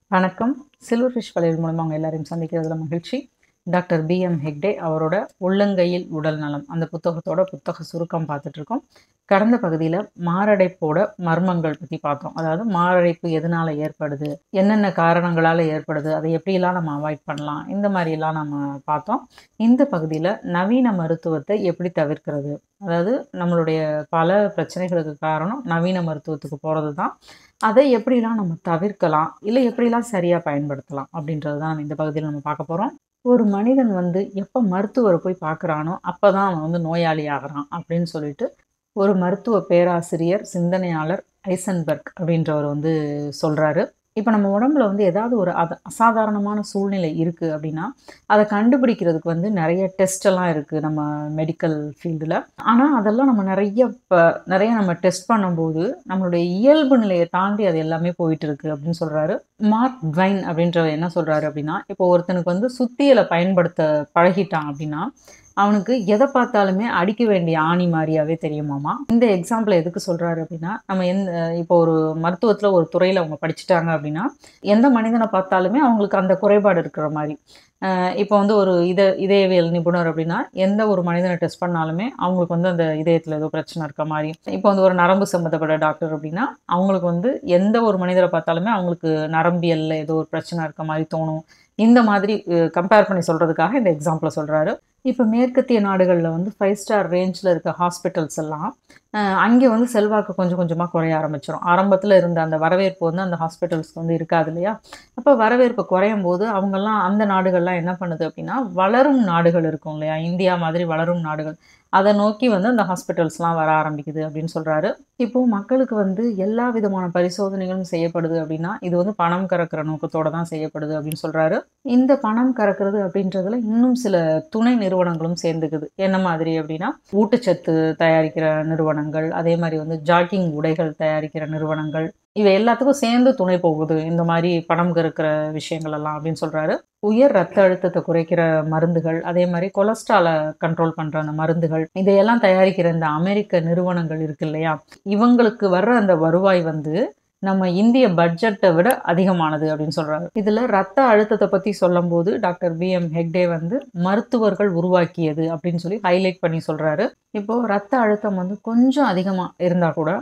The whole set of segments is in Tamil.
வணக்கம் சில்வர் ஃபிஷ் வலையல் மூலமாக அவங்க எல்லாரையும் சந்திக்கிறதுல மகிழ்ச்சி டாக்டர் பி எம் ஹெக்டே அவரோட உள்ளங்கையில் உடல் நலம் அந்த புத்தகத்தோட புத்தக சுருக்கம் பார்த்துட்டு இருக்கோம் கடந்த பகுதியில் மாரடைப்போட மர்மங்கள் பற்றி பார்த்தோம் அதாவது மாரடைப்பு எதனால் ஏற்படுது என்னென்ன காரணங்களால் ஏற்படுது அதை எப்படியெல்லாம் நம்ம அவாய்ட் பண்ணலாம் இந்த மாதிரியெல்லாம் நம்ம பார்த்தோம் இந்த பகுதியில் நவீன மருத்துவத்தை எப்படி தவிர்க்கிறது அதாவது நம்மளுடைய பல பிரச்சனைகளுக்கு காரணம் நவீன மருத்துவத்துக்கு போகிறது தான் அதை எப்படிலாம் நம்ம தவிர்க்கலாம் இல்லை எப்படிலாம் சரியாக பயன்படுத்தலாம் அப்படின்றது தான் இந்த பகுதியில் நம்ம பார்க்க போகிறோம் ஒரு மனிதன் வந்து எப்போ மருத்துவரை போய் பார்க்குறானோ அப்போ தான் அவன் வந்து நோயாளி ஆகிறான் அப்படின்னு சொல்லிட்டு ஒரு மருத்துவ பேராசிரியர் சிந்தனையாளர் ஐசன்பர்க் அப்படின்றவர் வந்து சொல்கிறாரு இப்போ நம்ம உடம்புல வந்து ஏதாவது ஒரு அத அசாதாரணமான சூழ்நிலை இருக்குது அப்படின்னா அதை கண்டுபிடிக்கிறதுக்கு வந்து நிறைய டெஸ்ட் எல்லாம் இருக்குது நம்ம மெடிக்கல் ஃபீல்டில் ஆனால் அதெல்லாம் நம்ம நிறைய இப்போ நிறைய நம்ம டெஸ்ட் பண்ணும்போது நம்மளுடைய இயல்பு நிலையை தாண்டி அது எல்லாமே போயிட்டு இருக்கு அப்படின்னு சொல்கிறாரு மார்க் ட்வைன் அப்படின்றவர் என்ன சொல்கிறாரு அப்படின்னா இப்போ ஒருத்தனுக்கு வந்து சுத்தியலை பயன்படுத்த பழகிட்டான் அப்படின்னா அவனுக்கு எதை பார்த்தாலுமே அடிக்க வேண்டிய ஆணி மாதிரியாவே தெரியுமாமா இந்த எக்ஸாம்பிள் எதுக்கு சொல்கிறாரு அப்படின்னா நம்ம எந்த இப்போ ஒரு மருத்துவத்தில் ஒரு துறையில் அவங்க படிச்சுட்டாங்க அப்படின்னா எந்த மனிதனை பார்த்தாலுமே அவங்களுக்கு அந்த குறைபாடு இருக்கிற மாதிரி இப்போ வந்து ஒரு இத இதயவியல் நிபுணர் அப்படின்னா எந்த ஒரு மனிதனை டெஸ்ட் பண்ணாலுமே அவங்களுக்கு வந்து அந்த இதயத்தில் ஏதோ பிரச்சனை இருக்க மாதிரி இப்போ வந்து ஒரு நரம்பு சம்மந்தப்பட்ட டாக்டர் அப்படின்னா அவங்களுக்கு வந்து எந்த ஒரு மனிதரை பார்த்தாலுமே அவங்களுக்கு நரம்பியலில் ஏதோ ஒரு பிரச்சனை இருக்க மாதிரி தோணும் இந்த மாதிரி கம்பேர் பண்ணி சொல்கிறதுக்காக இந்த எக்ஸாம்பிளை சொல்கிறாரு இப்போ மேற்கத்திய நாடுகளில் வந்து ஃபைவ் ஸ்டார் ரேஞ்சில் இருக்க ஹாஸ்பிட்டல்ஸ் எல்லாம் அங்கே வந்து செல்வாக்கு கொஞ்சம் கொஞ்சமாக குறைய ஆரம்பிச்சிடும் ஆரம்பத்தில் இருந்த அந்த வரவேற்பு வந்து அந்த ஹாஸ்பிட்டல்ஸ்க்கு வந்து இருக்காது இல்லையா அப்போ வரவேற்பு குறையும் போது அவங்கெல்லாம் அந்த நாடுகள்லாம் என்ன பண்ணுது அப்படின்னா வளரும் நாடுகள் இருக்கும் இல்லையா இந்தியா மாதிரி வளரும் நாடுகள் அதை நோக்கி வந்து அந்த ஹாஸ்பிட்டல்ஸ்லாம் வர ஆரம்பிக்குது அப்படின்னு சொல்கிறாரு இப்போது மக்களுக்கு வந்து எல்லா விதமான பரிசோதனைகளும் செய்யப்படுது அப்படின்னா இது வந்து பணம் கறக்கிற நோக்கத்தோடு தான் செய்யப்படுது அப்படின்னு சொல்கிறாரு இந்த பணம் கறக்கிறது அப்படின்றதுல இன்னும் சில துணை நிறுவனங்களும் சேர்ந்துக்குது என்ன மாதிரி அப்படின்னா ஊட்டச்சத்து தயாரிக்கிற நிறுவனங்கள் அதே மாதிரி வந்து ஜாக்கிங் உடைகள் தயாரிக்கிற நிறுவனங்கள் இவை எல்லாத்துக்கும் சேர்ந்து துணை போகுது இந்த மாதிரி பணம் கறக்கிற விஷயங்கள் எல்லாம் அப்படின்னு சொல்கிறாரு உயர் ரத்த அழுத்தத்தை குறைக்கிற மருந்துகள் அதே மாதிரி கொலஸ்ட்ராலை கண்ட்ரோல் பண்ணுற அந்த மருந்துகள் இதையெல்லாம் தயாரிக்கிற இந்த அமெரிக்க நிறுவனங்கள் இருக்கு இல்லையா இவங்களுக்கு வர்ற அந்த வருவாய் வந்து நம்ம இந்திய பட்ஜெட்டை விட அதிகமானது அப்படின்னு சொல்கிறாரு இதில் ரத்த அழுத்தத்தை பற்றி சொல்லும்போது டாக்டர் பி எம் ஹெக்டே வந்து மருத்துவர்கள் உருவாக்கியது அப்படின்னு சொல்லி ஹைலைட் பண்ணி சொல்கிறாரு இப்போது ரத்த அழுத்தம் வந்து கொஞ்சம் அதிகமாக இருந்தால் கூட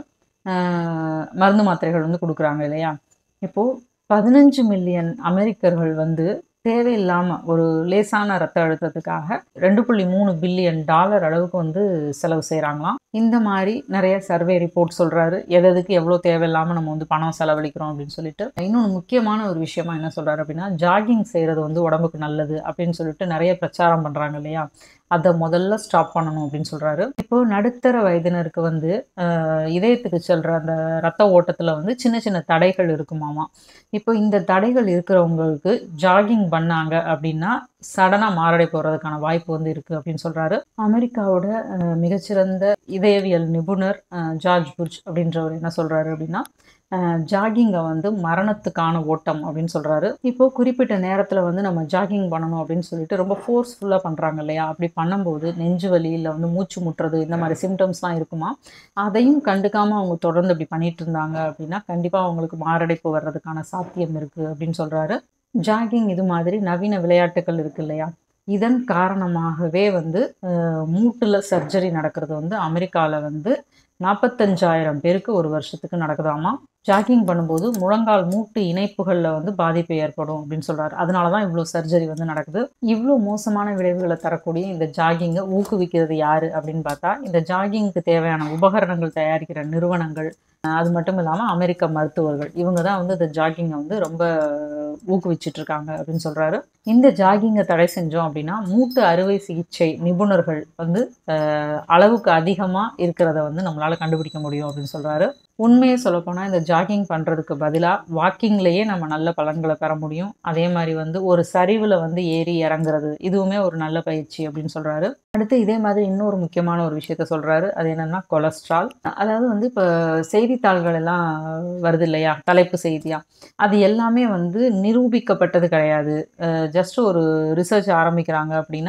மருந்து மாத்திரைகள் வந்து கொடுக்குறாங்க இல்லையா இப்போது பதினஞ்சு மில்லியன் அமெரிக்கர்கள் வந்து தேவையில்லாமல் ஒரு லேசான ரத்த அழுத்தத்துக்காக ரெண்டு புள்ளி மூணு பில்லியன் டாலர் அளவுக்கு வந்து செலவு செய்கிறாங்களாம் இந்த மாதிரி நிறைய சர்வே ரிப்போர்ட் சொல்கிறாரு எது எதுக்கு எவ்வளோ தேவையில்லாமல் நம்ம வந்து பணம் செலவழிக்கிறோம் அப்படின்னு சொல்லிட்டு இன்னொன்று முக்கியமான ஒரு விஷயமா என்ன சொல்கிறாரு அப்படின்னா ஜாகிங் செய்கிறது வந்து உடம்புக்கு நல்லது அப்படின்னு சொல்லிட்டு நிறைய பிரச்சாரம் பண்ணுறாங்க இல்லையா அதை முதல்ல ஸ்டாப் பண்ணணும் அப்படின்னு சொல்கிறாரு இப்போ நடுத்தர வயதினருக்கு வந்து இதயத்துக்கு செல்கிற அந்த ரத்த ஓட்டத்தில் வந்து சின்ன சின்ன தடைகள் இருக்குமாமா இப்போ இந்த தடைகள் இருக்கிறவங்களுக்கு ஜாகிங் பண்ணாங்க அப்படின்னா சடனாக மாரடை போகிறதுக்கான வாய்ப்பு வந்து இருக்குது அப்படின்னு சொல்கிறாரு அமெரிக்காவோட மிகச்சிறந்த இதயவியல் நிபுணர் ஜார்ஜ் புர்ஜ் அப்படின்றவர் என்ன சொல்கிறாரு அப்படின்னா ஜாகிங்கை வந்து மரணத்துக்கான ஓட்டம் அப்படின்னு சொல்கிறாரு இப்போது குறிப்பிட்ட நேரத்தில் வந்து நம்ம ஜாகிங் பண்ணணும் அப்படின்னு சொல்லிட்டு ரொம்ப ஃபோர்ஸ்ஃபுல்லாக பண்ணுறாங்க இல்லையா அப்படி பண்ணும்போது நெஞ்சு வலி இல்லை வந்து மூச்சு முட்டுறது இந்த மாதிரி சிம்டம்ஸ்லாம் இருக்குமா அதையும் கண்டுக்காமல் அவங்க தொடர்ந்து இப்படி பண்ணிட்டு இருந்தாங்க அப்படின்னா கண்டிப்பாக அவங்களுக்கு மாரடைப்பு வர்றதுக்கான சாத்தியம் இருக்குது அப்படின்னு சொல்கிறாரு ஜாகிங் இது மாதிரி நவீன விளையாட்டுகள் இருக்கு இல்லையா இதன் காரணமாகவே வந்து மூட்டில் சர்ஜரி நடக்கிறது வந்து அமெரிக்காவில் வந்து நாற்பத்தஞ்சாயிரம் பேருக்கு ஒரு வருஷத்துக்கு நடக்குதாமா ஜாக்கிங் பண்ணும்போது முழங்கால் மூட்டு இணைப்புகளில் வந்து பாதிப்பு ஏற்படும் அப்படின்னு சொல்கிறாரு அதனால தான் இவ்வளோ சர்ஜரி வந்து நடக்குது இவ்வளோ மோசமான விளைவுகளை தரக்கூடிய இந்த ஜாகிங்கை ஊக்குவிக்கிறது யார் அப்படின்னு பார்த்தா இந்த ஜாகிங்க்கு தேவையான உபகரணங்கள் தயாரிக்கிற நிறுவனங்கள் அது மட்டும் இல்லாமல் அமெரிக்க மருத்துவர்கள் இவங்க தான் வந்து இந்த ஜாகிங்கை வந்து ரொம்ப ஊக்குவிச்சிட்டு இருக்காங்க அப்படின்னு சொல்கிறாரு இந்த ஜாகிங்கை தடை செஞ்சோம் அப்படின்னா மூட்டு அறுவை சிகிச்சை நிபுணர்கள் வந்து அளவுக்கு அதிகமாக இருக்கிறத வந்து நம்மளால் கண்டுபிடிக்க முடியும் அப்படின்னு சொல்கிறாரு உண்மையை சொல்லப்போனால் இந்த ஜாகிங் பண்ணுறதுக்கு பதிலாக வாக்கிங்லேயே நம்ம நல்ல பலன்களை பெற முடியும் அதே மாதிரி வந்து ஒரு சரிவில் வந்து ஏறி இறங்குறது இதுவுமே ஒரு நல்ல பயிற்சி அப்படின்னு சொல்கிறாரு அடுத்து இதே மாதிரி இன்னொரு முக்கியமான ஒரு விஷயத்த சொல்கிறாரு அது என்னென்னா கொலஸ்ட்ரால் அதாவது வந்து இப்போ செய்தித்தாள்கள் எல்லாம் வருது இல்லையா தலைப்பு செய்தியா அது எல்லாமே வந்து நிரூபிக்கப்பட்டது கிடையாது ஜஸ்ட் ஒரு ரிசர்ச் ஆரம்பிக்கிறாங்க அப்படின்னா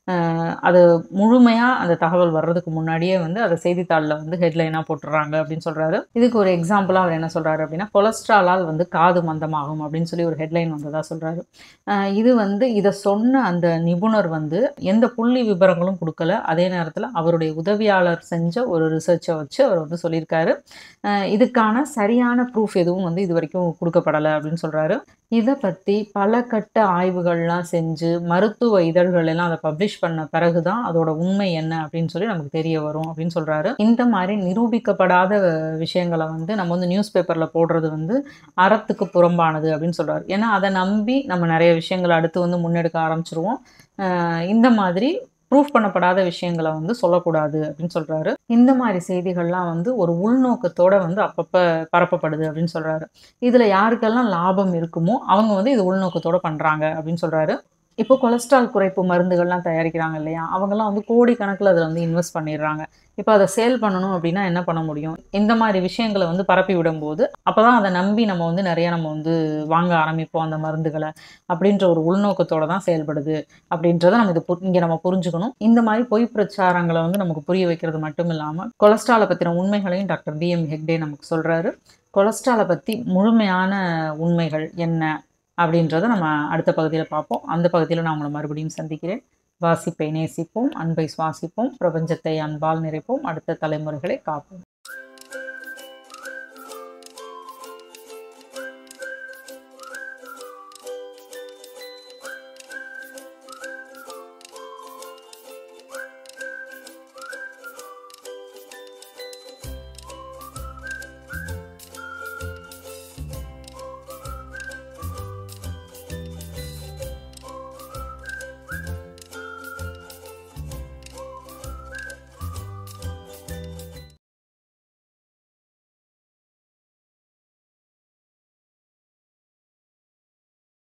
அஹ் அது முழுமையாக அந்த தகவல் வர்றதுக்கு முன்னாடியே வந்து அதை செய்தித்தாளில் வந்து ஹெட்லைனாக போட்டுடுறாங்க அப்படின்னு சொல்கிறாரு இதுக்கு ஒரு எக்ஸாம்பிளாக அவர் என்ன சொல்கிறாரு அப்படின்னா கொலஸ்ட்ராலால் வந்து காது மந்தமாகும் அப்படின்னு சொல்லி ஒரு ஹெட்லைன் வந்ததாக சொல்கிறாரு இது வந்து இதை சொன்ன அந்த நிபுணர் வந்து எந்த புள்ளி விவரங்களும் கொடுக்கல அதே நேரத்தில் அவருடைய உதவியாளர் செஞ்ச ஒரு ரிசர்ச்சை வச்சு அவர் வந்து சொல்லியிருக்காரு அஹ் இதுக்கான சரியான ப்ரூஃப் எதுவும் வந்து இது வரைக்கும் கொடுக்கப்படலை அப்படின்னு சொல்கிறாரு இதை பற்றி பல கட்ட ஆய்வுகள்லாம் செஞ்சு மருத்துவ இதழ்கள் எல்லாம் அதை பப்ளிஷ் பண்ண பிறகு தான் அதோட உண்மை என்ன அப்படின்னு சொல்லி நமக்கு தெரிய வரும் அப்படின்னு சொல்கிறாரு இந்த மாதிரி நிரூபிக்கப்படாத விஷயங்களை வந்து நம்ம வந்து நியூஸ் பேப்பரில் போடுறது வந்து அறத்துக்கு புறம்பானது அப்படின்னு சொல்கிறாரு ஏன்னா அதை நம்பி நம்ம நிறைய விஷயங்களை அடுத்து வந்து முன்னெடுக்க ஆரம்பிச்சிருவோம் அஹ் இந்த மாதிரி ப்ரூஃப் பண்ணப்படாத விஷயங்களை வந்து சொல்லக்கூடாது அப்படின்னு சொல்கிறாரு இந்த மாதிரி செய்திகள்லாம் வந்து ஒரு உள்நோக்கத்தோட வந்து அப்பப்போ பரப்பப்படுது அப்படின்னு சொல்கிறாரு இதில் யாருக்கெல்லாம் லாபம் இருக்குமோ அவங்க வந்து இது உள்நோக்கத்தோட பண்ணுறாங்க அப்படின்னு சொல்கிறாரு இப்போ கொலஸ்ட்ரால் குறைப்பு மருந்துகள்லாம் தயாரிக்கிறாங்க இல்லையா அவங்கெல்லாம் வந்து கோடிக்கணக்கில் அதில் வந்து இன்வெஸ்ட் பண்ணிடுறாங்க இப்போ அதை சேல் பண்ணணும் அப்படின்னா என்ன பண்ண முடியும் இந்த மாதிரி விஷயங்களை வந்து பரப்பி விடும்போது அப்போ தான் அதை நம்பி நம்ம வந்து நிறைய நம்ம வந்து வாங்க ஆரம்பிப்போம் அந்த மருந்துகளை அப்படின்ற ஒரு உள்நோக்கத்தோட தான் செயல்படுது அப்படின்றத நம்ம இது இங்கே நம்ம புரிஞ்சுக்கணும் இந்த மாதிரி பொய் பிரச்சாரங்களை வந்து நமக்கு புரிய வைக்கிறது மட்டும் இல்லாமல் கொலஸ்ட்ராலை பற்றின உண்மைகளையும் டாக்டர் பிஎம் ஹெக்டே நமக்கு சொல்கிறாரு கொலஸ்ட்ராலை பற்றி முழுமையான உண்மைகள் என்ன அப்படின்றத நம்ம அடுத்த பகுதியில் பார்ப்போம் அந்த பகுதியில் நான் உங்களை மறுபடியும் சந்திக்கிறேன் வாசிப்பை நேசிப்போம் அன்பை சுவாசிப்போம் பிரபஞ்சத்தை அன்பால் நிறைப்போம் அடுத்த தலைமுறைகளை காப்போம்